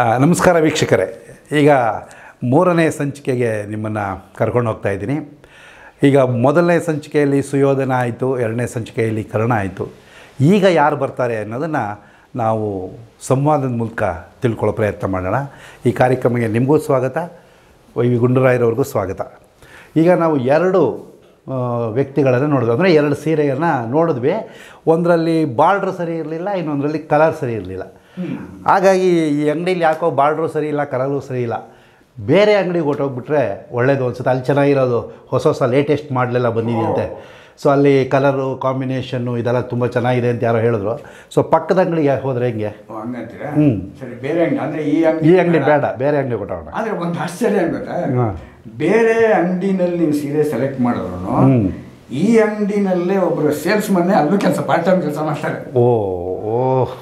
ಆ, ನಮಸ್ಕಾರ ವೀಕ್ಷಕರೇ ಈಗ ಮೂರನೇ ಸಂಚಿಕೆಗೆ ನಿಮ್ಮನ್ನು ಕರ್ಕೊಂಡು ಹೋಗ್ತಾ ಇದ್ದೀನಿ ಈಗ ಮೊದಲನೇ ಸಂಚಿಕೆಯಲ್ಲಿ ಸುಯೋಧನ ಆಯಿತು ಎರಡನೇ ಸಂಚಿಕೆಯಲ್ಲಿ ಕರ್ಣ ಆಯಿತು ಈಗ ಯಾರು ಬರ್ತಾರೆ ಅನ್ನೋದನ್ನು ನಾವು ಸಂವಾದದ ಮೂಲಕ ತಿಳ್ಕೊಳ್ಳೋ ಪ್ರಯತ್ನ ಮಾಡೋಣ ಈ ಕಾರ್ಯಕ್ರಮಕ್ಕೆ ನಿಮಗೂ ಸ್ವಾಗತ ವೈ ವಿ ಗುಂಡೂರಾಯರವ್ರಿಗೂ ಸ್ವಾಗತ ಈಗ ನಾವು ಎರಡು ಆ, ವ್ಯಕ್ತಿಗಳನ್ನು ನೋಡಿದ್ವಿ ಅಂದರೆ ಎರಡು ಸೀರೆಯನ್ನು ನೋಡಿದ್ವಿ ಒಂದರಲ್ಲಿ ಬಾರ್ಡ್ರ್ ಸರಿ ಇರಲಿಲ್ಲ ಇನ್ನೊಂದರಲ್ಲಿ ಕಲರ್ ಸರಿ ಇರಲಿಲ್ಲ ಹಾಗಾಗಿ ಈ ಅಂಗಡೀಲಿ ಯಾಕೋ ಬಾರ್ಡ್ರು ಸರಿ ಇಲ್ಲ ಕಲರು ಸರಿ ಇಲ್ಲ ಬೇರೆ ಅಂಗಡಿಗೆ ಹೊಟ್ಟೋಗ್ಬಿಟ್ರೆ ಒಳ್ಳೇದು ಅನ್ಸುತ್ತೆ ಅಲ್ಲಿ ಚೆನ್ನಾಗಿರೋದು ಹೊಸ ಹೊಸ ಲೇಟೆಸ್ಟ್ ಮಾಡಲೆಲ್ಲ ಬಂದಿದೆಯಂತೆ ಸೊ ಅಲ್ಲಿ ಕಲರು ಕಾಂಬಿನೇಷನ್ನು ಇದೆಲ್ಲ ತುಂಬ ಚೆನ್ನಾಗಿದೆ ಅಂತ ಯಾರೋ ಹೇಳಿದ್ರು ಸೊ ಪಕ್ಕದ ಅಂಗಡಿಗೆ ಹೋದರೆ ಹೆಂಗೆ ಓ, ಹಂಗಂತೀರಾ ಹ್ಮ್. ಸರಿ ಬೇರೆ ಅಂಗಡಿ ಅಂದ್ರೆ ಈ ಈ ಅಂಗಡಿ ಬೇಡ ಬೇರೆ ಅಂಗಡಿ ಕೊಟ್ಟೋಣ ಆದ್ರೆ ಒಂದು ಆಶ್ಚರ್ಯ ಏನ್ ಗೊತ್ತಾ ಹಾಂ. ಬೇರೆ ಅಂಗಡಿನಲ್ಲಿ ನೀವು ಸೀರೆ ಸೆಲೆಕ್ಟ್ ಮಾಡಿದ್ರು ಹ್ಮ್. ಈ ಅಂಗಡಿನಲ್ಲೇ ಒಬ್ರು ಸೇಲ್ಸ್ ಮನ್ನೇ ಅಲ್ಲೂ ಕೆಲಸ ಪಾರ್ಟ್ ಟೈಮ್ ಕೆಲಸ ಮಾಡ್ತಾರೆ ಓ ಓ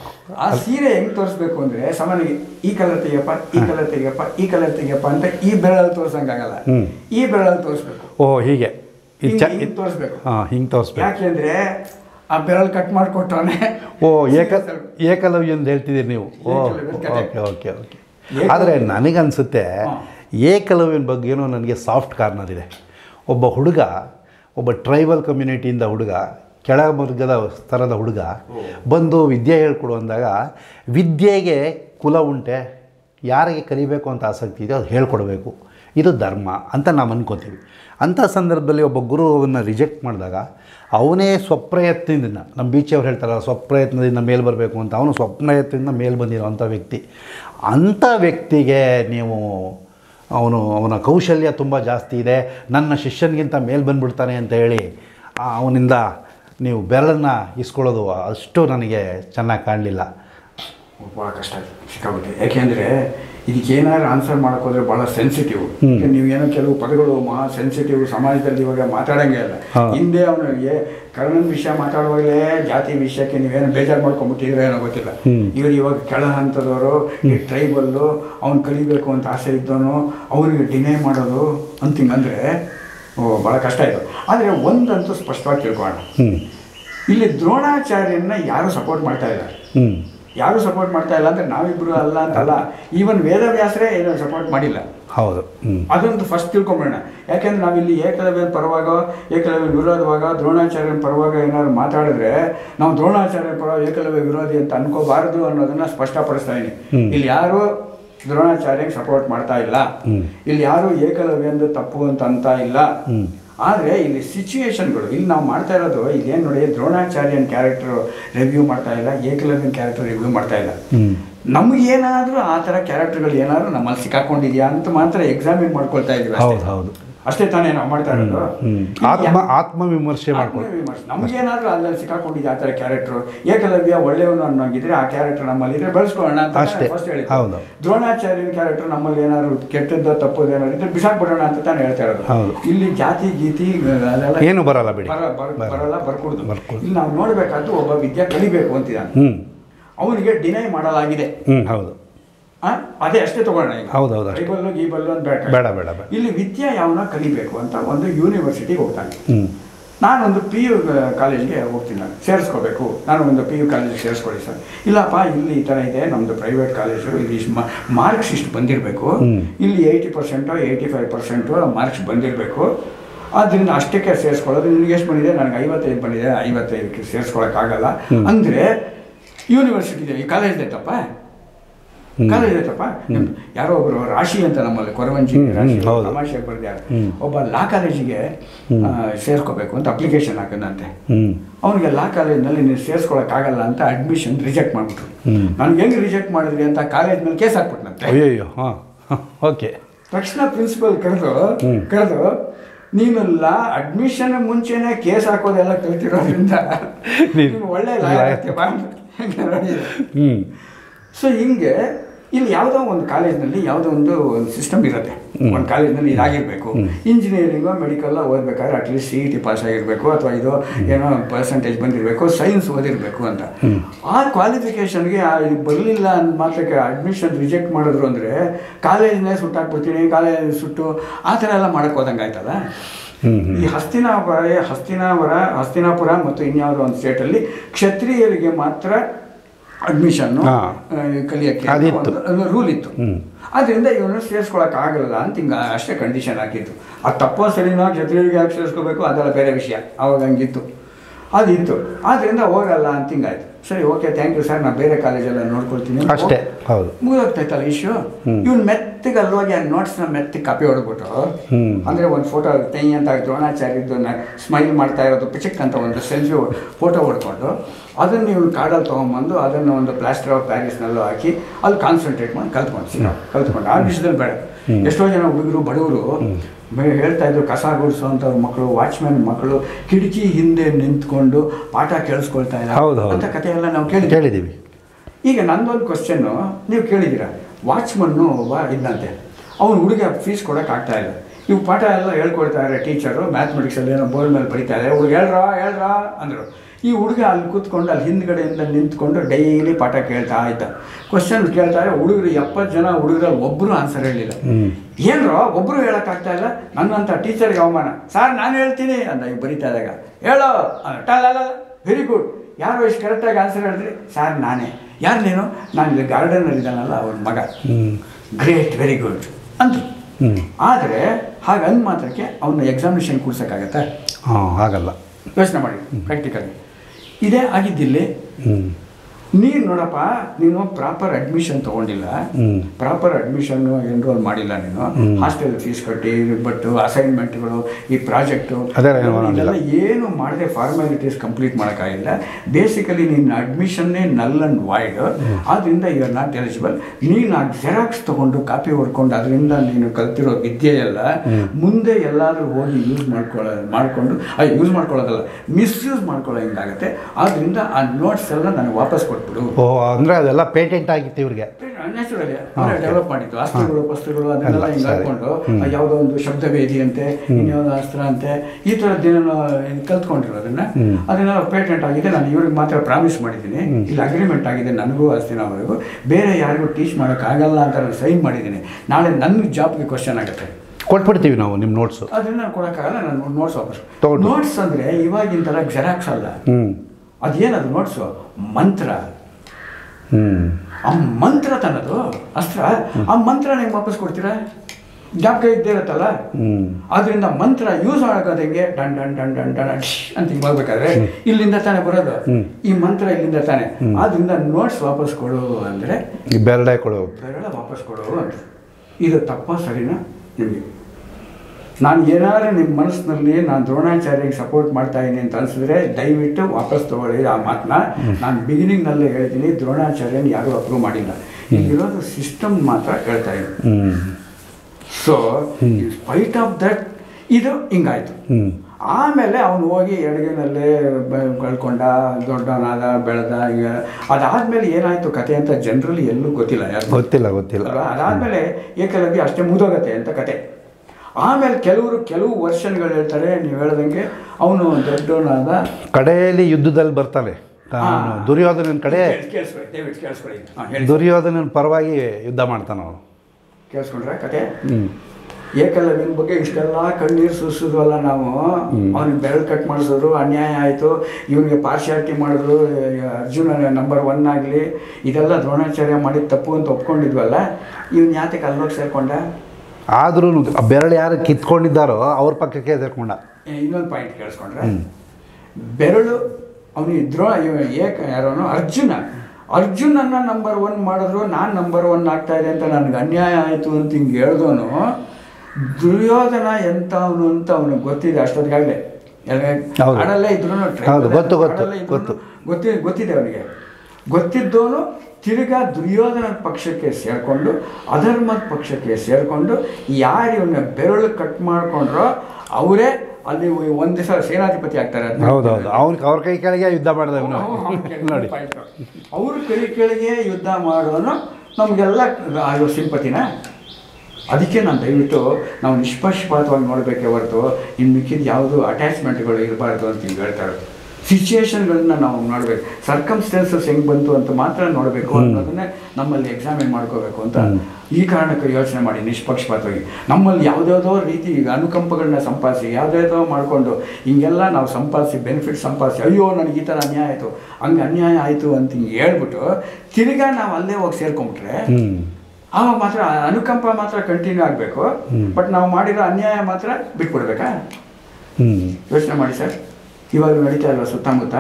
ಆ ಸೀರೆ ಹೆಂಗ್ ತೋರಿಸ್ಬೇಕು ಅಂದ್ರೆ ಸಾಮಾನ್ಯವಾಗಿ ಈ ಕಲರ್ ತೆಗಿಯಪ್ಪ ಈ ಕಲರ್ ತೆಗಿಯಪ್ಪ ಈ ಕಲರ್ ತೆಗಿಯಪ್ಪ ಅಂತ ಈ ಬೆರಳಲ್ಲಿ ತೋರ್ಸಂಗಾಗಲ್ಲ ಹ್ಮ್. ಈ ಬೆರಳಲ್ಲಿ ತೋರಿಸ್ಬೇಕು ಓ ಹೀಗೆ ಇದು ಚ ಹಿಂಗ್ ತೋರಿಸ್ಬೇಕು ಹಾಂ ಹಿಂಗೆ ತೋರಿಸ್ಬೇಕು ಯಾಕೆಂದ್ರೆ ಆ ಬೆರಳು ಕಟ್ ಮಾಡಿಕೊಟ್ಟವನೆ ಓ ಏಕ ಏಕಲವ್ಯ ಅಂತ ಹೇಳ್ತಿದ್ದೀರಿ ನೀವು ಓ ಏಕಲವ್ಯದ ಕಥೆ. ಓಕೆ ಓಕೆ ಓಕೆ ಏಕ- ಆದರೆ ನನಗನ್ಸುತ್ತೆ ಹಾ. ಏಕಲವ್ಯನ ಬಗ್ಗೆನೂ ನನಗೆ ಸಾಫ್ಟ್ ಕಾರ್ನರ್ ಇದೆ ಒಬ್ಬ ಹುಡುಗ ಒಬ್ಬ ಟ್ರೈಬಲ್ ಕಮ್ಯುನಿಟಿಯಿಂದ ಹುಡುಗ ಕೆಳವರ್ಗದ ಸ್ತರದ ಹುಡುಗ ಬಂದು ವಿದ್ಯೆ ಹೇಳ್ಕೊಡು ಅಂದಾಗ ವಿದ್ಯೆಗೆ ಕುಲ ಉಂಟೆ ಯಾರಿಗೆ ಕಲಿಬೇಕು ಅಂತ ಆಸಕ್ತಿ ಇದೆ ಅದು ಹೇಳ್ಕೊಡ್ಬೇಕು ಇದು ಧರ್ಮ ಅಂತ ನಾವು ಅನ್ಕೋತೀವಿ ಅಂಥ ಸಂದರ್ಭದಲ್ಲಿ ಒಬ್ಬ ಗುರುವನ್ನು ರಿಜೆಕ್ಟ್ ಮಾಡಿದಾಗ ಅವನೇ ಸ್ವಪ್ರಯತ್ನದಿಂದ ನಮ್ಮ ಬೀಚಿಯವ್ರು ಹೇಳ್ತಾರಲ್ಲ ಸ್ವಪ್ರಯತ್ನದಿಂದ ಮೇಲೆ ಬರಬೇಕು ಅಂತ ಅವನು ಸ್ವಪ್ರಯತ್ನದಿಂದ ಮೇಲೆ ಬಂದಿರೋವಂಥ ವ್ಯಕ್ತಿ ಅಂಥ ವ್ಯಕ್ತಿಗೆ ನೀವು ಅವನು ಅವನ ಕೌಶಲ್ಯ ತುಂಬ ಜಾಸ್ತಿ ಇದೆ ನನ್ನ ಶಿಷ್ಯನಿಗಿಂತ ಮೇಲೆ ಬಂದುಬಿಡ್ತಾನೆ ಅಂತ ಹೇಳಿ ಆ, ಅವನಿಂದ ನೀವು ಬೆರಳನ್ನು ಇಸ್ಕೊಳ್ಳೋದು ಅಷ್ಟು ನನಗೆ ಚೆನ್ನಾಗಿ ಕಾಣಲಿಲ್ಲ ಭಾಳ ಕಷ್ಟ ಆಯ್ತು ಸಿಕ್ಕಾಬಿಟ್ಟೆ ಯಾಕೆಂದ್ರೆ ಇದಕ್ಕೆ ಏನಾದ್ರು ಆನ್ಸರ್ ಮಾಡಕ್ ಹೋದ್ರೆ ಭಾಳ ಸೆನ್ಸಿಟಿವ್ ನೀವು ಏನೋ ಕೆಲವು ಪದಗಳು ಮಹಾ ಸೆನ್ಸಿಟಿವ್ ಸಮಾಜದಲ್ಲಿ ಇವಾಗ ಮಾತಾಡಂಗೆ ಇಲ್ಲ ಹಾ. ಹಿಂದೆ ಅವನಿಗೆ ಕರ್ಣನ ವಿಷಯ ಮಾತಾಡುವಾಗಲೇ ಜಾತಿ ವಿಷಯಕ್ಕೆ ನೀವೇನು ಬೇಜಾರು ಮಾಡ್ಕೊಂಡ್ಬಿಟ್ಟಿದ್ರೆ ಏನೋ ಗೊತ್ತಿಲ್ಲ ಹ್ಮ್. ಇವರು ಇವಾಗ ಕೆಳ ಹಂತದವರು ಈ ಟ್ರೈಬಲ್ಲು ಅವ್ನು ಕಲಿಬೇಕು ಅಂತ ಆಸೆ ಇದ್ದವನು ಅವನಿಗೆ ಡಿನೈ ಮಾಡೋದು ಅಂತ ಹಿಂಗಂದ್ರೆ ಓ ಭಾಳ ಕಷ್ಟ ಆಯಿತು ಆದರೆ ಒಂದಂತೂ ಸ್ಪಷ್ಟವಾಗಿ ತಿಳ್ಕೊಳ್ಳೋಣ ಹ್ಞೂ ಇಲ್ಲಿ ದ್ರೋಣಾಚಾರ್ಯನ ಯಾರು ಸಪೋರ್ಟ್ ಮಾಡ್ತಾ ಇಲ್ಲ ಹ್ಞೂ ಯಾರು ಸಪೋರ್ಟ್ ಮಾಡ್ತಾ ಇಲ್ಲ ಅಂದ್ರೆ ನಾವಿಬ್ರು ಅಲ್ಲ ಅಂತಲ್ಲ ಈವನ್ ವೇದವ್ಯಾಸರೇ ಏನು ಸಪೋರ್ಟ್ ಮಾಡಿಲ್ಲ ಹೌದು ಹ್ಞೂ ಅದೊಂದು ಫಸ್ಟ್ ತಿಳ್ಕೊಂಬಿಡೋಣ ಯಾಕೆಂದ್ರೆ ನಾವಿಲ್ಲಿ ಏಕಲವ್ಯನ ಪರವಾಗ ಏಕಲವ್ಯ ವಿರೋಧವಾಗ ದ್ರೋಣಾಚಾರ್ಯನ ಪರವಾಗ ಏನಾದ್ರು ಮಾತಾಡಿದ್ರೆ ನಾವು ದ್ರೋಣಾಚಾರ್ಯನ ಪರವಾಗಿ ಏಕಲವ್ಯ ವಿರೋಧಿ ಅಂತ ಅನ್ಕೋಬಾರದು ಅನ್ನೋದನ್ನ ಸ್ಪಷ್ಟಪಡಿಸ್ತಾ ಇದೀನಿ ಹ್ಮ್. ಇಲ್ಲಿ ಯಾರು ದ್ರೋಣಾಚಾರ್ಯಗೆ ಸಪೋರ್ಟ್ ಮಾಡ್ತಾ ಇಲ್ಲ ಹ್ಮ್. ಇಲ್ಲಿ ಯಾರು ಏಕಲವ್ಯಂದು ತಪ್ಪು ಅಂತ ಅಂತ ಇಲ್ಲ ಹ್ಮ್. ಆದರೆ ಇಲ್ಲಿ ಸಿಚುವೇಶನ್ಗಳು ಇಲ್ಲಿ ನಾವು ಮಾಡ್ತಾ ಇರೋದು ಇದೇನು ನೋಡಿ ದ್ರೋಣಾಚಾರ್ಯನ ಕ್ಯಾರೆಕ್ಟರ್ ರಿವ್ಯೂ ಮಾಡ್ತಾ ಇಲ್ಲ ಏಕಲವ್ಯನ ಕ್ಯಾರೆಕ್ಟರ್ ರಿವ್ಯೂ ಮಾಡ್ತಾ ಇಲ್ಲ ಹ್ಞೂ ನಮಗೇನಾದರೂ ಆ ಥರ ಕ್ಯಾರೆಕ್ಟರ್ಗಳು ಏನಾದರೂ ನಮ್ಮಲ್ಲಿ ಸಿಕ್ಕಾಕೊಂಡಿದ್ಯಾ ಅಂತ ಮಾತ್ರ ಎಕ್ಸಾಮಿನ್ ಮಾಡ್ಕೊಳ್ತಾ ಇದೀವಿ ಅಷ್ಟೇ. ಹೌದು ಹೌದು ಅಷ್ಟೇ ತಾನೇ ನಾವು ಮಾಡ್ತಾ ಇರೋದು ಹ್ಞೂ ಇಲ್ಲಿ ಆತ್ಮ ಯಾ- ಆತ್ಮವಿಮರ್ಶೆ ಮಾಡ್ಕೊಂಡು ಆತ್ಮವಿಮರ್ಶೆ. ನಮ್ಗೇನಾದ್ರೂ ಅಲ್ಲಲ್ಲಿ ಸಿಕ್ಕಾಕೊಂಡಿದ್ಯಾ ಆ ಥರ ಕ್ಯಾರೆಕ್ಟರ್ ಏಕಲವ್ಯ ಒಳ್ಳೆಯವನು ಅನ್ನೋಂಗಿದ್ರೆ ಆ ಕ್ಯಾರೆಕ್ಟರ್ ನಮ್ಮಲ್ಲಿ ಇದ್ರೆ ಬೆಳೆಸ್ಕೊಳ್ಳೋಣ ಅಂತ ಅಷ್ಟೇ. ಫಸ್ಟ್ ಹೇಳಿ ಹೌದು. ದ್ರೋಣಾಚಾರ್ಯನ ಕ್ಯಾರೆಕ್ಟರ್ ನಮ್ಮಲ್ಲಿ ಏನಾದ್ರು ಕೆಟ್ಟದ್ದೋ ತಪ್ಪೋದು ಏನಾದ್ರು ಇದ್ರೆ ಬಿಸಾಕ್ಬಿಡೋಣ ಅಂತ ತಾನೇ ಹೇಳ್ತಾ ಇರೋದು ಹೌದು. ಇಲ್ಲಿ ಜಾತಿ ಗೀತಿ ಅದೆಲ್ಲ ಏನು ಬರಲ್ಲ ಬಿಡಿ ಬರ- ಬರ- ಬರಲ್ಲ ಬರ್ಕೊಡುದು ಬರ್ಕೊಡುದು. ಇಲ್ಲಿ ನಾವು ನೋಡ್ಬೇಕಾದ್ದು ಒಬ್ಬ ವಿದ್ಯೆ ಕಲಿಬೇಕು ಅಂತಿದ್ದಾನೆ ಹ್ಞೂ ಅವನಿಗೆ ಡಿನೈ ಮಾಡಲಾಗಿದೆ ಹ್ಞೂ ಹೌದು ಆ? ಅದೇ ಅಷ್ಟೇ ತಗೊಳ್ಳೋಣ ಈಗ ಹೌದು, ಹೌದು, ಅಷ್ಟೇ. ಟ್ರೈಬಲ್ಲು ಗೀಬಲ್ಲು ಅಂತ ಬೇಡ ಬೇಡ ಬೇಡ ಬೇಡ ಇಲ್ಲಿ ವಿದ್ಯೆ ಯಾವನ ಕಲಿಬೇಕು ಅಂತ ಒಂದು ಯೂನಿವರ್ಸಿಟಿಗೆ ಹೋಗ್ತಾನೆ ಹ್ಞೂ ನಾನೊಂದು ಪಿ ಯು ಕಾಲೇಜ್ಗೆ ಹೋಗ್ತೀನಿ ನಾನು ಸೇರಿಸ್ಕೋಬೇಕು ನಾನು ಒಂದು ಪಿ ಯು ಕಾಲೇಜಿಗೆ ಸೇರಿಸ್ಕೊಳ್ಳಿ ಸರ್ ಇಲ್ಲಪ್ಪ ಇಲ್ಲಿ ಈ ಥರ ಇದೆ ನಮ್ಮದು ಪ್ರೈವೇಟ್ ಕಾಲೇಜು ಇಲ್ಲಿ ಇಷ್ಟು ಮಾರ್ಕ್ಸ್ ಇಷ್ಟು ಬಂದಿರಬೇಕು ಹ್ಮ್. ಇಲ್ಲಿ eighty percent eighty five percent marks ಬಂದಿರಬೇಕು ಆದ್ದರಿಂದ ಅಷ್ಟಕ್ಕೆ ಸೇರಿಸ್ಕೊಳ್ಳೋದು ನಿನಗೆ ಎಷ್ಟು ಬಂದಿದೆ ನನಗೆ ಐವತ್ತೈದು ಬಂದಿದೆ ಐವತ್ತೈದಕ್ಕೆ ಸೇರಿಸ್ಕೊಳಕ್ಕಾಗಲ್ಲ ಅಂದರೆ ಯೂನಿವರ್ಸಿಟಿ ಇದೆ ಈ ಕಾಲೇಜ್ ಐತಪ್ಪ ಹ್ಮ್. ಕಾಲೇಜ್ ಐತಪ್ಪ ಯಾರೋ ಒಬ್ರು ರಾಶಿ ಅಂತ ನಮ್ಮಲ್ಲಿ ಕೊರವಂಜಿ ಹ್ಮ್, ರಾಶಿ ಹ್ಮ್, ಹೌದು. ತಮಾಷೆಗೆ ಬರ್ದಿದ್ದಾರೆ ಹ್ಮ್. ಒಬ್ಬ ಲಾ ಕಾಲೇಜಿಗೆ ಹ್ಮ್. ಆ, ಸೇರ್ಕೋಬೇಕು ಅಂತ ಅಪ್ಲಿಕೇಶನ್ ಹಾಕಿದಂತೆ ಹ್ಞೂ ಅವನಿಗೆ ಲಾ ಕಾಲೇಜ್ನಲ್ಲಿ ನೀವು ಸೇರಿಸ್ಕೊಳಕ್ಕಾಗಲ್ಲ ಅಂತ ಅಡ್ಮಿಷನ್ ರಿಜೆಕ್ಟ್ ಮಾಡಿಬಿಟ್ರು ಹ್ಮ್. ನನ್ಗೆ ಹೆಂಗೆ ರಿಜೆಕ್ಟ್ ಮಾಡಿದ್ರಿ ಅಂತ ಕಾಲೇಜ್ ಮೇಲೆ ಕೇಸ್ ಹಾಕ್ಬಿಟ್ನಂತೆ ಅಯ್ಯಯ್ಯೋ ಹಾಂ ಓಕೆ ತಕ್ಷಣ ಪ್ರಿನ್ಸಿಪಲ್ ಕರೆದು ಹ್ಮ್. ಕರೆದು ನೀನು ಲಾ ಅಡ್ಮಿಷನ್ ಮುಂಚೆನೆ ಕೇಸ್ ಹಾಕೋದೆಲ್ಲ ಕಲ್ತಿರೋದ್ರಿಂದ ನೀನು- ನೀನು ಒಳ್ಳೆ ಲಾ ಆಗತ್ತೆ ಬಾ ಅಂತ ನೋಡಿ ಹ್ಞೂ ಸೊ ಹಿಂಗೆ ಇಲ್ಲಿ ಯಾವುದೋ ಒಂದು ಕಾಲೇಜ್ನಲ್ಲಿ ಯಾವುದೋ ಒಂದು ಒಂದು ಸಿಸ್ಟಮ್ ಇರುತ್ತೆ ಹ್ಮ್. ಒಂದು ಕಾಲೇಜ್ನಲ್ಲಿ ಇದಾಗಿರಬೇಕು ಹ್ಮ್. ಇಂಜಿನಿಯರಿಂಗು ಮೆಡಿಕಲ್ ಓದ್ಬೇಕಾದ್ರೆ at least C E T pass ಆಗಿರಬೇಕು ಅಥವಾ ಇದು ಏನೋ ಪರ್ಸೆಂಟೇಜ್ ಬಂದಿರಬೇಕು ಸೈನ್ಸ್ ಓದಿರಬೇಕು ಅಂತ ಹ್ಮ್. ಆ ಕ್ವಾಲಿಫಿಕೇಷನ್ಗೆ ಬರಲಿಲ್ಲ ಅಂದ ಮಾತ್ರಕ್ಕೆ ಅಡ್ಮಿಷನ್ ರಿಜೆಕ್ಟ್ ಮಾಡಿದ್ರು ಅಂದರೆ ಕಾಲೇಜ್ನೇ ಸುಟ್ಟಾಕ್ಬಿಡ್ತೀನಿ ಕಾಲೇಜ್ ಸುಟ್ಟು ಆ ಥರ ಎಲ್ಲ ಮಾಡಕ್ಕೆ ಹೋದಂಗೆ ಆಯ್ತಲ್ಲ ಹ್ಮ್, ಹ್ಮ್. ಈ ಹಸ್ತಿನಾಪುರ ಹಸ್ತಿನಾವರ ಹಸ್ತಿನಾಪುರ ಮತ್ತು ಇನ್ಯಾವುದೋ ಒಂದು ಸ್ಟೇಟಲ್ಲಿ ಕ್ಷತ್ರಿಯರಿಗೆ ಮಾತ್ರ ಅಡ್ಮಿಷನ್ನು ಹಾ. ಕಲಿಯೋಕ್ಕೆ ಅದಿತ್ತು. ರೂಲ್ ಇತ್ತು ಅದರಿಂದ ಇವನು ಸೇರಿಸ್ಕೊಳಕ್ ಆಗಲ್ಲ ಅಂತ ಹಿಂಗೆ ಅಷ್ಟೇ ಕಂಡೀಷನ್ ಹಾಕಿತ್ತು ಅದು ತಪ್ಪೋ ಸರಿನೋ ಜೊತೆಗೆ ಯಾಕೆ ಸೇರಿಸ್ಕೋಬೇಕು ಅದೆಲ್ಲ ಬೇರೆ ವಿಷಯ ಅವಾಗ ಹಂಗಿತ್ತು ಅದಿತ್ತು ಆದ್ದರಿಂದ ಹೋಗಲ್ಲ ಅಂತ ಹಿಂಗಾಯ್ತು ಸರಿ ಓಕೆ ಥ್ಯಾಂಕ್ ಯು ಸರ್ ನಾನು ಬೇರೆ ಕಾಲೇಜೆಲ್ಲ ನೋಡ್ಕೊಳ್ತೀನಿ ಅಷ್ಟೇ ಹೌದು ಮುಗಿದೋಗ್ತೈತಲ್ಲ ಇಶ್ಯೂ ಇವ್ನು ಮೆತ್ತಿಗೆ ಅಲ್ಲೋಗಿ ಆ ನೋಟ್ಸ್ನ ಮೆತ್ತಿಗೆ ಕಾಪಿ ಹೊಡ್ಬಿಟ್ಟು ಹ್ಮ್. ಅಂದರೆ ಒಂದು ಫೋಟೋ ತೈ ಅಂತ ದ್ರೋಣಾಚಾರ್ಯದ್ದು ಸ್ಮೈಲ್ ಮಾಡ್ತಾ ಇರೋದು ಪಿಚಕ್ ಅಂತ ಒಂದು ಸೆಲ್ಫಿ ಫೋಟೋ ಹೊಡ್ಕೊಂಡು ಅದನ್ನು ನೀವು ಕಾಡಲ್ಲಿ ತೊಗೊಂಬಂದು ಅದನ್ನು ಒಂದು ಪ್ಲಾಸ್ಟರ್ ಆಫ್ ಪ್ಯಾರಿಸ್ನಲ್ಲೂ ಹಾಕಿ ಅಲ್ಲಿ ಕಾನ್ಸಂಟ್ರೇಟ್ ಮಾಡಿ ಕಲ್ತ್ಕೊಂಡು ಸಿನೋ ಕಲ್ತ್ಕೊಂಡು ಆ ವಿಷಯದಲ್ಲಿ ಬೇಡ ಎಷ್ಟೋ ಜನ ಹುಡುಗರು ಬಡವರು ಬೆ- ಹೇಳ್ತಾ ಇದ್ರು ಕಸ ಗುಡಿಸುವಂಥವ್ರ ಮಕ್ಕಳು ವಾಚ್ಮ್ಯಾನ್ ಮಕ್ಕಳು ಕಿಟಕಿ ಹಿಂದೆ ನಿಂತ್ಕೊಂಡು ಪಾಠ ಕೇಳಿಸ್ಕೊಳ್ತಾ ಹೌದು, ಇದ್ದಾರೆ ಹೌದು. ಅಂತ ಕಥೆ ಎಲ್ಲ ನಾವು ಕೇಳಿದ್ವಿ ಕೇಳಿದ್ದೀವಿ ಈಗ ನಂದೊಂದು ಕ್ವಶನ್ನು ನೀವು ಕೇಳಿದ್ದೀರಾ ವಾಚ್ಮನ್ನು ಒಬ್ಬ ಇದ್ದಂತೆ ಅವನು ಹುಡುಗ ಫೀಸ್ ಕೊಡೋಕೆ ಆಗ್ತಾ ಇಲ್ಲ ಇವು ಪಾಠ ಎಲ್ಲ ಹೇಳ್ಕೊಡ್ತಾ ಇದ್ದಾರೆ ಟೀಚರು ಮ್ಯಾಥಮೆಟಿಕ್ಸಲ್ಲಿ ಏನೋ ಬೋರ್ಡ್ ಮೇಲೆ ಬರೀತಾ ಇದ್ದಾರೆ ಹುಡುಗ ಹೇಳ್ರಾ ಹೇಳ್ರಾ ಅಂದರು ಈ ಹುಡುಗ ಅಲ್ಲಿ ಕೂತ್ಕೊಂಡು ಅಲ್ಲಿ ಹಿಂದ್ಗಡೆಯಿಂದ ನಿಂತ್ಕೊಂಡು ಡೈಲಿ ಪಾಠ ಕೇಳ್ತಾ ಇದ್ದ ಕ್ವಶನ್ ಕೇಳ್ತಾರೆ ಹುಡುಗರು ಎಪ್ಪತ್ತು ಜನ ಹುಡುಗರಲ್ಲಿ ಒಬ್ಬರು ಆನ್ಸರ್ ಹೇಳಿಲ್ಲ ಏನ್ರೋ ಒಬ್ಬರು ಹೇಳೋಕ್ಕಾಗ್ತಾ ಇಲ್ಲ ನನ್ನಂಥ ಟೀಚರ್ಗೆ ಅವಮಾನ ಸರ್ ನಾನು ಹೇಳ್ತೀನಿ ಅಂತ ಈಗ ಬರೀತಾ ಇದ್ದಾಗ ಹೇಳೋ ವೆರಿ ಗುಡ್ ಯಾರು ಇಷ್ಟು ಕರೆಕ್ಟಾಗಿ ಆನ್ಸರ್ ಹೇಳಿದ್ರಿ ಸರ್ ನಾನೇ ಯಾರು ನೀನು ನಾನು ಇಲ್ಲಿ ಗಾರ್ಡನಲ್ಲಿ ಇದ್ದಾನಲ್ಲ ಅವ್ರ ಮಗ ಹ್ಮ್ ಗ್ರೇಟ್ ವೆರಿ ಗುಡ್ ಅಂತ ಹ್ಮ್ ಆದರೆ ಹಾಗೆ ಅಂದ ಮಾತ್ರಕ್ಕೆ ಅವನ್ನ ಎಕ್ಸಾಮಿನೇಷನ್ ಕೂಡ್ಸೋಕ್ಕಾಗತ್ತಾ ಹಾಂ ಆಗಲ್ಲ ಯೋಚನೆ ಮಾಡಿ ಪ್ರಾಕ್ಟಿಕಲಿ ಇದೇ ಆಗಿದ್ದಿಲ್ಲಿ ಹ್ಮ್ ನೀನು ನೋಡಪ್ಪ ನೀನು ಪ್ರಾಪರ್ ಅಡ್ಮಿಷನ್ ತಗೊಂಡಿಲ್ಲ ಹ್ಮ್. ಪ್ರಾಪರ್ ಅಡ್ಮಿಷನ್ ಎನ್ರೋಲ್ ಮಾಡಿಲ್ಲ ನೀನು ಹಾಸ್ಟೆಲ್ ಫೀಸ್ ಕಟ್ಟಿ ಬಟ್ ಅಸೈನ್ಮೆಂಟ್ಗಳು ಈ ಪ್ರಾಜೆಕ್ಟು ಅದೆಲ್ಲ ಏನು ಮಾಡಿಲ್ಲ. ಇದೆಲ್ಲ ಏನು ಮಾಡದೆ ಫಾರ್ಮಾಲಿಟೀಸ್ ಕಂಪ್ಲೀಟ್ ಮಾಡೋಕ್ಕಾಗಿಲ್ಲ ಬೇಸಿಕಲಿ ನಿನ್ನ ಅಡ್ಮಿಷನ್ನೇ ನಲ್ ಅಂಡ್ ವೈಡ್ ಆದ್ದರಿಂದ ಯು ಆರ್ ನಾಟ್ ಎಲಿಜಿಬಲ್ ನೀನು ಆ ಜೆರಾಕ್ಸ್ ತಗೊಂಡು ಕಾಪಿ ಹೊಡ್ಕೊಂಡು ಅದರಿಂದ ನೀನು ಕಲ್ತಿರೋ ವಿದ್ಯೆ ಎಲ್ಲ ಮುಂದೆ ಎಲ್ಲಾದರೂ ಹೋಗಿ ಯೂಸ್ ಮಾಡ್ಕೊಳ್ಳೋ ಮಾಡಿಕೊಂಡು ಯೂಸ್ ಮಾಡ್ಕೊಳ್ಳೋದಲ್ಲ ಮಿಸ್ಯೂಸ್ ಮಾಡ್ಕೊಳ್ಳೋ ಹಿಂಗಾಗತ್ತೆ ಆದ್ದರಿಂದ ಆ ನೋಟ್ಸ್ ಎಲ್ಲ ನನಗೆ ವಾಪಸ್ ಕೊಟ್ಬಿಡು ಓ ಅಂದರೆ ಅದೆಲ್ಲ ಪೇಟೆಂಟ್ ಆಗಿತ್ತು ಇವ್ರಿಗೆ ನ್ಯಾಚುರಲಿ ಡೆವಲಪ್ ಮಾಡಿದ್ದು ಅಸ್ತ್ರಗಳು ಪಸ್ತ್ರಗಳು ಅದನ್ನೆಲ್ಲ ಹಿಂಗೆ ಸರಿ. ಹಾಕೊಂಡು ಯಾವುದೋ ಒಂದು ಶಬ್ದವೇದಿ ಅಂತೆ ಇನ್ಯಾವುದೋ ಅಸ್ತ್ರ ಅಂತೆ ಈ ಥರದ್ದೇನೋ ಕಲ್ತ್ಕೊಂಡಿರೋದನ್ನ ಅದನ್ನೆಲ್ಲ ಪೇಟೆಂಟ್ ಆಗಿದೆ ನಾನು ಇವ್ರಿಗೆ ಮಾತ್ರ ಪ್ರಾಮಿಸ್ ಮಾಡಿದ್ದೀನಿ ಇಲ್ಲಿ ಅಗ್ರಿಮೆಂಟ್ ಆಗಿದೆ ನನಗೂ ಅಸ್ತಿನವರೆಗೂ ಬೇರೆ ಯಾರಿಗೂ ಟೀಚ್ ಮಾಡೋಕ್ಕಾಗಲ್ಲ ಅಂತ ನಾನು ಸೈನ್ ಮಾಡಿದ್ದೀನಿ ನಾಳೆ ನನ್ನ ಜಾಬ್ಗೆ ಕ್ವಶನ್ ಆಗುತ್ತೆ ಕೊಟ್ಬಿಡ್ತೀವಿ ನಾವು ನಿಮ್ಮ ನೋಟ್ಸು ಅದನ್ನ ನಾನು ಕೊಡೋಕ್ಕಾಗಲ್ಲ ನಾನು ನೋಟ್ಸ್ ವಾಪಸ್ ತಗೊಂಡು. ನೋಟ್ಸ್ ಅಂದರೆ ಇವಾಗಿನ ಥರ ಜೆರಾಕ್ಸ್ ಅಲ್ಲ ಹ್ಞೂ ಅದೇನದು ನೋಟ್ಸು ಮಂತ್ರ ಹ್ಞೂ ಆ ಮಂತ್ರ ತನ್ನದು ಅಸ್ತ್ರ ಆ ಮಂತ್ರ ನೀವು ವಾಪಸ್ ಕೊಡ್ತೀರಾ ಜ್ಞಾಪಕ ಇದ್ದೇ ಇರುತ್ತಲ್ಲ ಹ್ಞೂ ಆದ್ರಿಂದ ಮಂತ್ರ ಯೂಸ್ ಆಗೋದು ಹೆಂಗೆ ಡನ್ ಡನ್ ಡನ್ ಡನ್ ಡನ್ ಡಿಶ್ ಅಂತ ಹಿಂಗೆ ಮಾಡ್ಬೇಕಾದ್ರೆ ಇಲ್ಲಿಂದ ತಾನೇ ಬರೋದು ಈ ಮಂತ್ರ ಇಲ್ಲಿಂದ ತಾನೇ ಆದ್ರಿಂದ ನೋಟ್ಸ್ ವಾಪಸ್ ಕೊಡು ಅಂದರೆ ಈ ಬೆರಡೆ ಕೊಡು ಬೆರಳ ವಾಪಸ್ ಕೊಡು ಅಂತ ಇದು ತಪ್ಪ ಸರಿನಾ ನಿಮಗೆ ನಾನು ಏನಾದ್ರು ನಿಮ್ಮ ಮನಸ್ಸಿನಲ್ಲಿ ನಾನು ದ್ರೋಣಾಚಾರ್ಯಗೆ ಸಪೋರ್ಟ್ ಮಾಡ್ತಾ ಇದ್ದೀನಿ ಅಂತ ಅನಿಸಿದ್ರೆ ದಯವಿಟ್ಟು ವಾಪಸ್ ತಗೊಳ್ಳಿ ಆ ಮಾತನ್ನ ನಾನು ಬಿಗಿನಿಂಗ್ನಲ್ಲೇ ಹೇಳ್ತೀನಿ ದ್ರೋಣಾಚಾರ್ಯನ ಯಾರೂ ಅಪ್ರೂವ್ ಮಾಡಿಲ್ಲ ಇಲ್ಲಿರೋದು ಸಿಸ್ಟಮ್ ಮಾತ್ರ ಹೇಳ್ತಾ ಇದ್ದೀನಿ ಹ್ಞೂ ಸೊ ಸ್ಪೈಟ್ ಆಫ್ ದಟ್ ಇದು ಹಿಂಗಾಯ್ತು ಹ್ಞೂ ಆಮೇಲೆ ಅವನು ಹೋಗಿ ಎಡಗಿನಲ್ಲೇ ಬ- ಕಳ್ಕೊಂಡ ದೊಡ್ಡವನಾದ ಬೆಳೆದ ಈಗ ಅದಾದ್ಮೇಲೆ ಏನಾಯ್ತು ಕತೆ ಅಂತ ಜನರಲಿ ಎಲ್ಲೂ ಗೊತ್ತಿಲ್ಲ ಯಾರು ಗೊತ್ತಿಲ್ಲ ಗೊತ್ತಿಲ್ಲ ಅಲ್ವಾ? ಅದಾದ್ಮೇಲೆ ಏಕಲವ್ಯ ಅಷ್ಟೇ ಮುದೋಗತ್ತೆ ಅಂತ ಕತೆ ಆಮೇಲೆ ಕೆಲವರು ಕೆಲವು ವರ್ಷನ್ಗಳು ಹೇಳ್ತಾರೆ ನೀವು ಹೇಳ್ದಂಗೆ ಅವನು ದೊಡ್ಡವನಾದ ಕಡೆಯಲ್ಲಿ ಯುದ್ಧದಲ್ಲಿ ಬರ್ತಾನೆ ಅವನು ದುರ್ಯೋಧನನ ಕಡೆ ಕೇಳಿಸ್ಕೊಳ್ಳಿ ದಯವಿಟ್ಟು ಕೇಳಿಸ್ಕೊಳ್ಳಿ ಹಾಂ ಹೇಳಿ ದುರ್ಯೋಧನನ ಪರವಾಗಿ ಯುದ್ಧ ಮಾಡ್ತಾನೆ ಅವನು ಕೇಳಿಸ್ಕೊಂಡ್ರೆ ಕತೆ ಹ್ಞೂ ಏಕಲವ್ಯನ ಬಗ್ಗೆ ಇಷ್ಟೆಲ್ಲ ಕಣ್ಣೀರು ಸುರಿಸಿದ್ವಲ್ಲ ನಾವು ಅವನಿಗೆ ಬೆರಳು ಕಟ್ ಮಾಡಿಸಿದ್ರು ಅನ್ಯಾಯ ಆಯಿತು ಇವನಿಗೆ ಪಾರ್ಶಿಯಾಲಿಟಿ ಮಾಡಿದ್ರು ಅರ್ಜುನ ನಂಬರ್ ಒನ್ ಆಗಲಿ ಇದೆಲ್ಲ ದ್ರೋಣಾಚಾರ್ಯ ಮಾಡಿದ ತಪ್ಪು ಅಂತ ಒಪ್ಕೊಂಡಿದ್ವಲ್ಲ ಇವನ್ ಯಾತಕ್ಕೆ ಅಲ್ಲೋಗಿ ಸೇರ್ಕೊಂಡ ಆದ್ರೂ ಬೆರಳು ಯಾರು ಕಿತ್ಕೊಂಡಿದ್ದಾರೋ ಅವ್ರ ಪಕ್ಕಕ್ಕೆ ಸೇರ್ಕೊಂಡ ಇನ್ನೊಂದು ಪಾಯಿಂಟ್ ಕೇಳಿಸ್ಕೊಂಡ್ರೆ ಬೆರಳು ಅವನಿಗೆ ದ್ರೋ ಇವ ಏಕ ಯಾರೋನು ಅರ್ಜುನ ಅರ್ಜುನನ್ನ ನಂಬರ್ ಒನ್ ಮಾಡಿದ್ರು ನಾನು ನಂಬರ್ ಒನ್ ಆಗ್ತಾ ಇದೆ ಅಂತ ನನಗೆ ಅನ್ಯಾಯ ಆಯಿತು ಅಂತ ಹಿಂಗೆ ಹೇಳ್ದವನು ದುರ್ಯೋಧನ ಎಂಥವನು ಅಂತ ಅವನಿಗೆ ಗೊತ್ತಿದೆ ಅಷ್ಟೊತ್ತಿಗಾಗಲೇ ಹೌದು. ಆಡಲ್ಲೇ ಇದ್ರು ಹೌದು, ಗೊತ್ತು, ಗೊತ್ತು, ಗೊತ್ತು. ಗೊತ್ತಿ ಗೊತ್ತಿದೆ ಅವನಿಗೆ ಗೊತ್ತಿದ್ದವನು ತಿರ್ಗಾ ದುರ್ಯೋಧನ ಪಕ್ಷಕ್ಕೆ ಸೇರಿಕೊಂಡು ಅಧರ್ಮದ ಪಕ್ಷಕ್ಕೆ ಸೇರಿಕೊಂಡು ಯಾರು ಇವನ್ನ ಬೆರಳು ಕಟ್ ಮಾಡ್ಕೊಂಡ್ರೋ ಅವರೇ ಅಲ್ಲಿ ಒಂದು ದಿವಸ ಸೇನಾಧಿಪತಿ ಆಗ್ತಾರೆ ಅದ್ನ ಹೌದೌದು ಅವ್ನಿಗೆ ಅವ್ರ ಕೈ ಕೆಳಗೆ ಯುದ್ಧ ಮಾಡ್ದ ಇವನು ನೋಡಿ ಅವ್ರ ಕೈ ಕೆಳಗೆ ಯುದ್ಧ ಮಾಡೋನು ನಮಗೆಲ್ಲ ಅದು ಸಿಂಪತಿನ ಅದಕ್ಕೆ ನಾನು ದಯವಿಟ್ಟು ನಾವು ನಿಷ್ಪಕ್ಷಪಾತವಾಗಿ ನೋಡಬೇಕೇ ಹೊರತು ಇನ್ನು ಮಿಕ್ಕಿದ ಯಾವುದು ಅಟ್ಯಾಚ್ಮೆಂಟ್ಗಳು ಇರಬಾರ್ದು ಅಂತ ಹಿಂಗೆ ಹೇಳ್ತಾರೆ ಸಿಚುಯೇಷನ್ಗಳನ್ನ ನಾವು ನೋಡಬೇಕು ಸರ್ಕಮ್ಸ್ಟೆನ್ಸಸ್ ಹೆಂಗೆ ಬಂತು ಅಂತ ಮಾತ್ರ ನೋಡಬೇಕು ಅನ್ನೋದನ್ನೇ ನಮ್ಮಲ್ಲಿ ಎಕ್ಸಾಮಿನ್ ಮಾಡ್ಕೋಬೇಕು ಅಂತ ಈ ಕಾರಣಕ್ಕೆ ಯೋಚನೆ ಮಾಡಿ ನಿಷ್ಪಕ್ಷಪಾತವಾಗಿ ನಮ್ಮಲ್ಲಿ ಯಾವುದ್ಯಾವುದೋ ರೀತಿ ಈಗ ಅನುಕಂಪಗಳನ್ನ ಸಂಪಾದಿಸಿ ಯಾವುದ್ಯಾವುದೋ ಮಾಡಿಕೊಂಡು ಹಿಂಗೆಲ್ಲ ನಾವು ಸಂಪಾದಿಸಿ ಬೆನಿಫಿಟ್ ಸಂಪಾದಿಸಿ ಅಯ್ಯೋ ನನಗೆ ಈ ಥರ ಅನ್ಯಾಯ ಆಯಿತು ಹಂಗೆ ಅನ್ಯಾಯ ಆಯಿತು ಅಂತ ಹಿಂಗೆ ಹೇಳ್ಬಿಟ್ಟು ತಿರ್ಗಾ ನಾವು ಅಲ್ಲೇ ಹೋಗಿ ಸೇರ್ಕೊಂಬಿಟ್ರೆ ಹ್ಞೂ ಆವಾಗ ಮಾತ್ರ ಆ ಅನುಕಂಪ ಮಾತ್ರ ಕಂಟಿನ್ಯೂ ಆಗಬೇಕು ಬಟ್ ನಾವು ಮಾಡಿರೋ ಅನ್ಯಾಯ ಮಾತ್ರ ಬಿಟ್ಬಿಡ್ಬೇಕಾ ಹ್ಞೂ ಯೋಚನೆ ಮಾಡಿ ಸರ್ ಇವಾಗ ನಡೀತಾ ಇಲ್ವಾ ಸುತ್ತಮುತ್ತ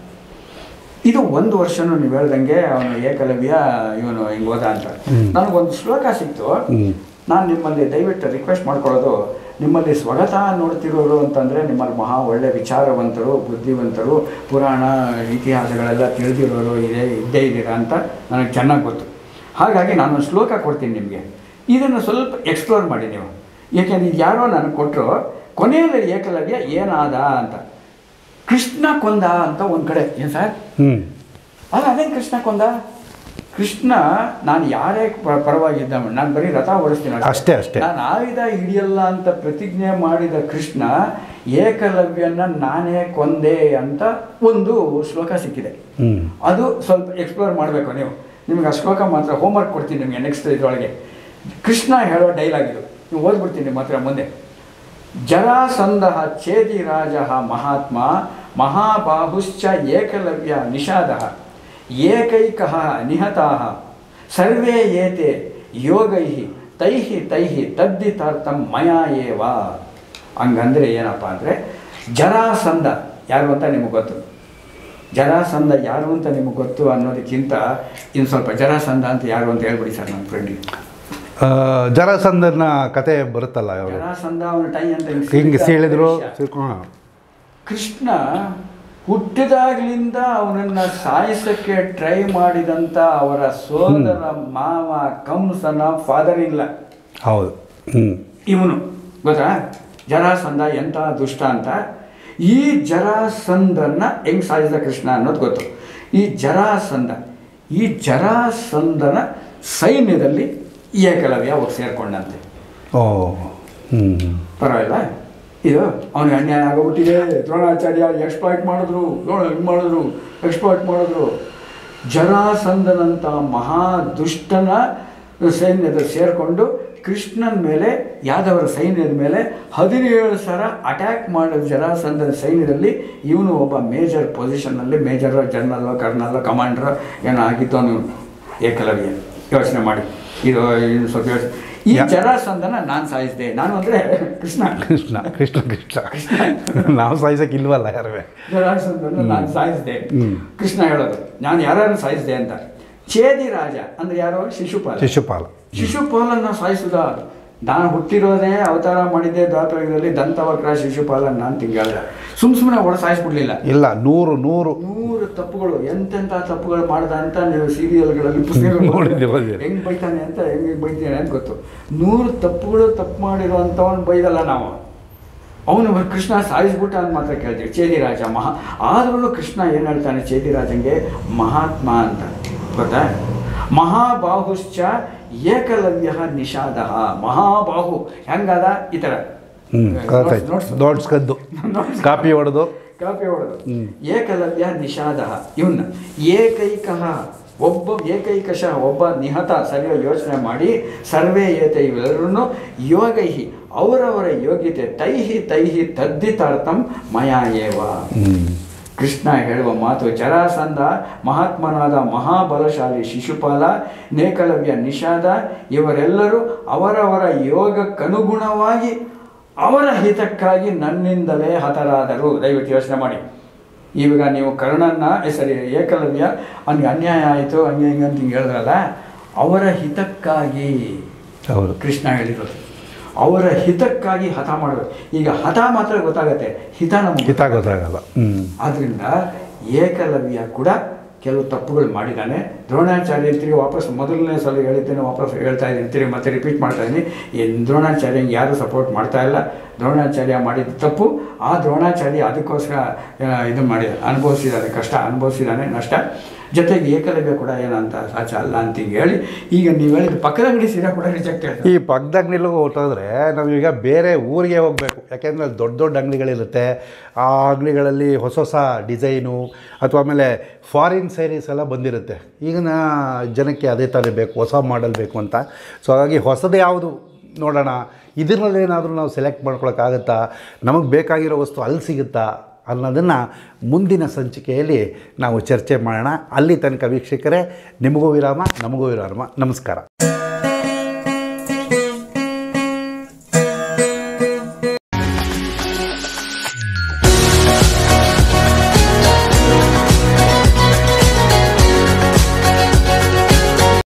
ಇದು ಒಂದು ವರ್ಷನೂ ನೀವು ಹೇಳ್ದಂಗೆ ಅವನು ಏಕಲವ್ಯ ಇವನು ಹಿಂಗೆ ಹೋದ ಅಂತ ನನಗೊಂದು ಶ್ಲೋಕ ಸಿಕ್ತು ಹ್ಮ್. ನಾನು ನಿಮ್ಮಲ್ಲಿ ದಯವಿಟ್ಟು ರಿಕ್ವೆಸ್ಟ್ ಮಾಡ್ಕೊಳ್ಳೋದು ನಿಮ್ಮಲ್ಲಿ ಸ್ವಗತ ನೋಡ್ತಿರೋರು ಅಂತಂದರೆ ನಿಮ್ಮಲ್ಲಿ ಮಹಾ ಒಳ್ಳೆ ವಿಚಾರವಂತರು ಬುದ್ಧಿವಂತರು ಪುರಾಣ ಇತಿಹಾಸಗಳೆಲ್ಲ ತಿಳಿದಿರೋರು ಇದೆ ಇದ್ದೇ ಇದ್ದೀರಾ ಅಂತ ನನಗೆ ಚೆನ್ನಾಗಿ ಗೊತ್ತು ಹಾಗಾಗಿ ನಾನು ಶ್ಲೋಕ ಕೊಡ್ತೀನಿ ನಿಮಗೆ ಇದನ್ನು ಸ್ವಲ್ಪ ಎಕ್ಸ್ಪ್ಲೋರ್ ಮಾಡಿ ನೀವು ಏಕೆಂದ್ರೆ ಇದು ಯಾರೋ ನನಗೆ ಕೊಟ್ಟರು ಕೊನೆಯಲ್ಲಿ ಏಕಲವ್ಯ ಏನಾದ ಅಂತ ಕೃಷ್ಣ ಕೊಂದ ಅಂತ ಒಂದು ಕಡೆ ಏನು ಸರ್ ಹ್ಞೂ ಅಲ್ಲ ಅದೇನು ಕೃಷ್ಣ ಕೊಂದ ಕೃಷ್ಣ ನಾನು ಯಾರೇ ಪ- ಪರವಾಗಿದ್ದ ನಾನು ಬರೀ ರಥ ಓಡಿಸ್ತೀನಿ ಅಷ್ಟೇ, ಅಷ್ಟೇ. ನಾನು ಆಯುಧ ಹಿಡಿಯಲ್ಲ ಅಂತ ಪ್ರತಿಜ್ಞೆ ಮಾಡಿದ ಕೃಷ್ಣ ಏಕಲವ್ಯನ ನಾನೇ ಕೊಂದೆ ಅಂತ ಒಂದು ಶ್ಲೋಕ ಸಿಕ್ಕಿದೆ ಹ್ಞೂ ಅದು ಸ್ವಲ್ಪ ಎಕ್ಸ್ಪ್ಲೋರ್ ಮಾಡಬೇಕು ನೀವು ನಿಮ್ಗೆ ಆ ಶ್ಲೋಕ ಮಾತ್ರ ಹೋಮ್ವರ್ಕ್ ಕೊಡ್ತೀನಿ ನಿಮಗೆ ನೆಕ್ಸ್ಟ್ ಇದರೊಳಗೆ ಕೃಷ್ಣ ಹೇಳೋ ಡೈಲಾಗ್ ಇದು ನೀವು ಓದ್ಬಿಡ್ತೀನಿ ನಿಮ್ಮ ಹತ್ರ ಮುಂದೆ ಜರಾಸಂಧ ಛೇದಿ ರಾಜ ಮಹಾತ್ಮ ಮಹಾಬಾಹುಶ್ಚ ಏಕಲವ್ಯ ನಿಷಾದ ಏಕೈಕ ನಿಹತಾ ಸರ್ವೇ ಏತೆ ಯೋಗೈ ತೈಹಿ ತೈಹಿ ತದ್ದಿತಾರ್ಥಂ ಮಯಾ ಏವ ಹಂಗಂದ್ರೆ ಏನಪ್ಪ ಅಂದರೆ ಜರಾಸಂಧ ಯಾರು ಅಂತ ನಿಮಗೆ ಗೊತ್ತು ಜರಾಸಂಧ ಯಾರು ಅಂತ ನಿಮಗೆ ಗೊತ್ತು ಅನ್ನೋದಕ್ಕಿಂತ ಇನ್ನು ಸ್ವಲ್ಪ ಜರಾಸಂಧ ಅಂತ ಯಾರು ಅಂತ ಹೇಳ್ಬಿಡಿ ಸರ್ ನನ್ನ ಫ್ರೆಂಡಿಗೆ ಜರಾಸಂದನ ಕತೆ ಬರುತ್ತಲ್ಲ ಅವರು ಜರಾಸಂಧ ಅವನ ಟೈ ಅಂತ ಹಿಂಗೆ ಸೀಳಿದ್ರು ವಿಷಯ. ಸಿಕ್ಕೊಂಡು ಕೃಷ್ಣ ಹುಟ್ಟಿದಾಗ್ಲಿಂದ ಅವನನ್ನ ಸಾಯಿಸಕ್ಕೆ ಟ್ರೈ ಮಾಡಿದಂತ ಅವರ ಸೋದರ ಮಾವ ಕಂಸನ ಫಾದರ್ ಇಲ್ಲ ಹೌದು ಹ್ಞೂ ಇವನು ಗೊತ್ತಾ ಜರಾಸಂಧ ಎಂಥ ದುಷ್ಟ ಅಂತ ಈ ಜರಾಸಂಧನ ಹೆಂಗ್ ಸಾಯಿಸಿದ ಕೃಷ್ಣ ಅನ್ನೋದು ಗೊತ್ತು ಈ ಜರಾಸಂಧ ಈ ಜರಾಸಂಧನ ಸೈನ್ಯದಲ್ಲಿ ಏಕಲವ್ಯ ಹೋಗಿ ಸೇರ್ಕೊಂಡಂತೆ ಓ ಹ್ಞೂ ಪರವಾಗಿಲ್ಲ ಇದು ಅವನಿಗೆ ಅನ್ಯಾಯ ಆಗೋಗ್ಬಿಟ್ಟಿದೆ ದ್ರೋಣಾಚಾರ್ಯ ಎಕ್ಸ್ಪ್ಲಾಯ್ಟ್ ಮಾಡಿದ್ರು ದ್ರೋಣ ಹಿಂಗೆ ಮಾಡಿದ್ರು ಎಕ್ಸ್ಪ್ಲಾಯ್ಟ್ ಮಾಡಿದ್ರು ಜರಾಸಂಧನಂಥ ಮಹಾ ದುಷ್ಟನ ಸೈನ್ಯದ ಸೇರಿಕೊಂಡು ಕೃಷ್ಣನ ಮೇಲೆ ಯಾದವರ ಸೈನ್ಯದ ಮೇಲೆ ಹದಿನೇಳು ಸಲ ಅಟ್ಯಾಕ್ ಮಾಡಿದ ಜರಾಸಂಧನ ಸೈನ್ಯದಲ್ಲಿ ಇವನು ಒಬ್ಬ ಮೇಜರ್ ಪೊಸಿಷನ್ನಲ್ಲಿ ಮೇಜರ್ ಜನರಲ್ ಕರ್ನಲ್ ಕಮಾಂಡರ್ ಏನೋ ಆಗಿತ್ತು ಅವನು ಏಕಲವ್ಯ ಯೋಚನೆ ಮಾಡಿ ಇದು ಇದು ಸ್ವಲ್ಪ ಯೋಚನೆ ಈ ಯಾ- ಜರಾಸಂಧನ ನಾನು ಸಾಯಿಸಿದೆ ನಾನು ಅಂದರೆ ಕೃಷ್ಣ ಕೃಷ್ಣ ಕೃಷ್ಣ ಕೃಷ್ಣ ನಾವು ಸಾಯಿಸಕ್ಕೆ ಇಲ್ವಲ್ಲ ಯಾರು ಜರಾಸಂಧನ ನಾನು ಸಾಯಿಸಿದೆ ಹ್ಮ್. ಕೃಷ್ಣ ಹೇಳೋದು ನಾನು ಯಾರ್ಯಾರು ಸಾಯಿಸಿದೆ ಅಂತ ಛೇದಿ ರಾಜ ಅಂದ್ರೆ ಯಾರು ಶಿಶುಪಾಲ ಶಿಶುಪಾಲ ಶಿಶುಪಾಲನ್ನ ಸಾಯಿಸುದ ನಾನು ಹುಟ್ಟಿರೋದೇ ಅವತಾರ ಮಾಡಿದ್ದೆ ದ್ವಾಪರದಲ್ಲಿ ದಂತವಕ್ರ ಶಿಶುಪಾಲನ್ ನಾನು ತಿಂಗಳ ಸುಮ್ ಸುಮ್ಮನೆ ಒಳ ಸಾಯಿಸ್ಬಿಡ್ಲಿಲ್ಲ ಇಲ್ಲ ನೂರು ನೂರು ನೂರು ತಪ್ಪುಗಳು ಎಂತೆಂಥ ತಪ್ಪುಗಳು ಮಾಡ್ದ ಅಂತ ನೀವು ಸೀರಿಯಲ್ಗಳಲ್ಲಿ ಪುಸ್ತಕಗಳು ನೋಡಿದ್ದೀವಿ, ನೋಡಿದ್ದೀವಿ. ಹೆಂಗ್ ಬೈತಾನೆ ಅಂತ ಹೆಂಗೆ ಬೈತಾನೆ ಅಂತ ಗೊತ್ತು ನೂರು ತಪ್ಪುಗಳು ತಪ್ಪು ಮಾಡಿರುವಂಥವನು ಬೈದಲ್ಲ ನಾವು ಅವನು ಕೃಷ್ಣ ಸಾಯಿಸ್ಬಿಟ್ಟ ಅಂತ ಮಾತ್ರ ಕೇಳ್ತೀವಿ ಚೇದಿರಾಜ ಮಹಾ ಆದ್ರೂ ಕೃಷ್ಣ ಏನು ಹೇಳ್ತಾನೆ ಚೇದಿರಾಜಂಗೆ ಮಹಾತ್ಮ ಅಂತ ಗೊತ್ತಾ ಮಹಾಬಾಹುಶ್ಚ ಏಕಲವ್ಯ ನಿಷಾದ ಮಹಾಬಾಹು ಹೆಂಗದ ಈ ಥರ ಹ್ಞೂ ಕರೆಕ್ಟ್ ನೋಡ್ಸು. ದೊಡ್ಸ್ಕದ್ದು ನೋಡ್ಸು. ಕಾಪಿ ಹೊಡೆದು ಕಾಪಿ ಹೊಡೆದು ಏಕಲವ್ಯ ನಿಷಾದ ಇವನ್ನ ಏಕೈಕ ಒಬ್ಬ ಏಕೈಕಶ ಒಬ್ಬ ನಿಹತ ಸರಿಯಾಗಿ ಯೋಚನೆ ಮಾಡಿ ಸರ್ವೇ ಏತ ಇವೆಲ್ಲರೂ ಯೋಗೈ ಅವರವರ ಯೋಗ್ಯತೆ ತೈಹಿ ತೈಹಿ ತದ್ದಿತಾರ್ಥಂ ಮಯಾ ಏವ ಹ್ಞೂ ಕೃಷ್ಣ ಹೇಳುವ ಮಾತು ಜರಾಸಂಧ ಮಹಾತ್ಮನಾದ ಮಹಾಬಲಶಾಲಿ ಶಿಶುಪಾಲ ನೇಕಲವ್ಯ ನಿಷಾದ ಇವರೆಲ್ಲರೂ ಅವರವರ ಯೋಗಕ್ಕನುಗುಣವಾಗಿ ಅವರ ಹಿತಕ್ಕಾಗಿ ನನ್ನಿಂದಲೇ ಹತರಾದರು ದಯವಿಟ್ಟು ಯೋಚನೆ ಮಾಡಿ ಇವಾಗ ನೀವು ಕರ್ಣನ್ನ ಏ, ಸರಿ ಏಕಲವ್ಯ ಅವ್ನಿಗೆ ಅನ್ಯಾಯ ಆಯಿತು ಹಂಗೆ ಹಿಂಗೆ ಅಂತ ಹಿಂಗೆ ಹೇಳಿದ್ರಲ್ಲ ಅವರ ಹಿತಕ್ಕಾಗಿ ಹೌದು ಕೃಷ್ಣ ಹೇಳಿರೋದು ಅವರ ಹಿತಕ್ಕಾಗಿ ಹತ ಮಾಡಬೇಕು ಈಗ ಹತ ಮಾತ್ರ ಗೊತ್ತಾಗತ್ತೆ ಹಿತ ನಮಗೆ ಹಿತ ಗೊತ್ತಾಗಲ್ಲ ಹ್ಞೂ ಆದ್ದರಿಂದ ಏಕಲವ್ಯ ಕೂಡ ಕೆಲವು ತಪ್ಪುಗಳು ಮಾಡಿದ್ದಾನೆ ದ್ರೋಣಾಚಾರ್ಯ ತಿರುಗಿ ವಾಪಸ್ ಮೊದಲನೇ ಸಲ ಹೇಳಿದ್ದೇನೆ ವಾಪಸ್ ಹೇಳ್ತಾ ಇದ್ದೀನಿ ತಿರುಗಿ ಮತ್ತೆ ರಿಪೀಟ್ ಮಾಡ್ತಾ ಇದ್ದೀನಿ ಈ ದ್ರೋಣಾಚಾರ್ಯ ಯಾರು ಸಪೋರ್ಟ್ ಮಾಡ್ತಾ ಇಲ್ಲ ದ್ರೋಣಾಚಾರ್ಯ ಮಾಡಿದ ತಪ್ಪು ಆ ದ್ರೋಣಾಚಾರ್ಯ ಅದಕ್ಕೋಸ್ಕರ ಆ, ಇದು ಮಾಡಿ ಅನುಭವಿಸಿದ್ದಾನೆ ಕಷ್ಟ ಅನುಭವಿಸಿದ್ದಾನೆ ನಷ್ಟ ಜೊತೆಗೆ ಏಕಲವ್ಯ ಕೂಡ ಏನಂತ ಸಾಚ ಅಲ್ಲ ಅಂತ ಈಗ ಹೇಳಿ ಈಗ ನೀವು ಹೇಳಿದ ಪಕ್ಕದ ಅಂಗಡಿ ಸೀರೆ ಕೂಡ ರಿಜೆಕ್ಟ್ ಈ ಪಕ್ಕದ ಅಂಗಡಿಲಿ ಹೊಟ್ಟೋದ್ರೆ ನಾವೀಗ ಬೇರೆ ಊರಿಗೆ ಹೋಗಬೇಕು ಯಾಕೆಂದರೆ ಅಲ್ಲಿ ದೊಡ್ಡ ದೊಡ್ಡ ಅಂಗಡಿಗಳಿರುತ್ತೆ ಆ ಅಂಗಡಿಗಳಲ್ಲಿ ಹೊಸ ಹೊಸ ಡಿಸೈನು ಅಥವಾ ಆಮೇಲೆ ಫಾರಿನ್ ಸ್ಯಾರೀಸ್ ಎಲ್ಲ ಬಂದಿರುತ್ತೆ ಈಗಿನ ಜನಕ್ಕೆ ಅದೇ ಥರ ಬೇಕು ಹೊಸ ಮಾಡೆಲ್ ಬೇಕು ಅಂತ ಸೊ ಹಾಗಾಗಿ ಹೊಸದು ಯಾವುದು ನೋಡೋಣ ಇದರಲ್ಲಿ ಏನಾದರೂ ನಾವು ಸೆಲೆಕ್ಟ್ ಮಾಡ್ಕೊಳಕ್ಕಾಗುತ್ತಾ ನಮಗೆ ಬೇಕಾಗಿರೋ ವಸ್ತು ಅಲ್ಲಿ ಸಿಗುತ್ತಾ ಅನ್ನೋದನ್ನು ಮುಂದಿನ ಸಂಚಿಕೆಯಲ್ಲಿ ನಾವು ಚರ್ಚೆ ಮಾಡೋಣ ಅಲ್ಲಿ ತನಕ ವೀಕ್ಷಕರೇ ನಿಮಗೂ ವಿರಾಮ ನಮಗೂ ವಿರಾಮ ನಮಸ್ಕಾರ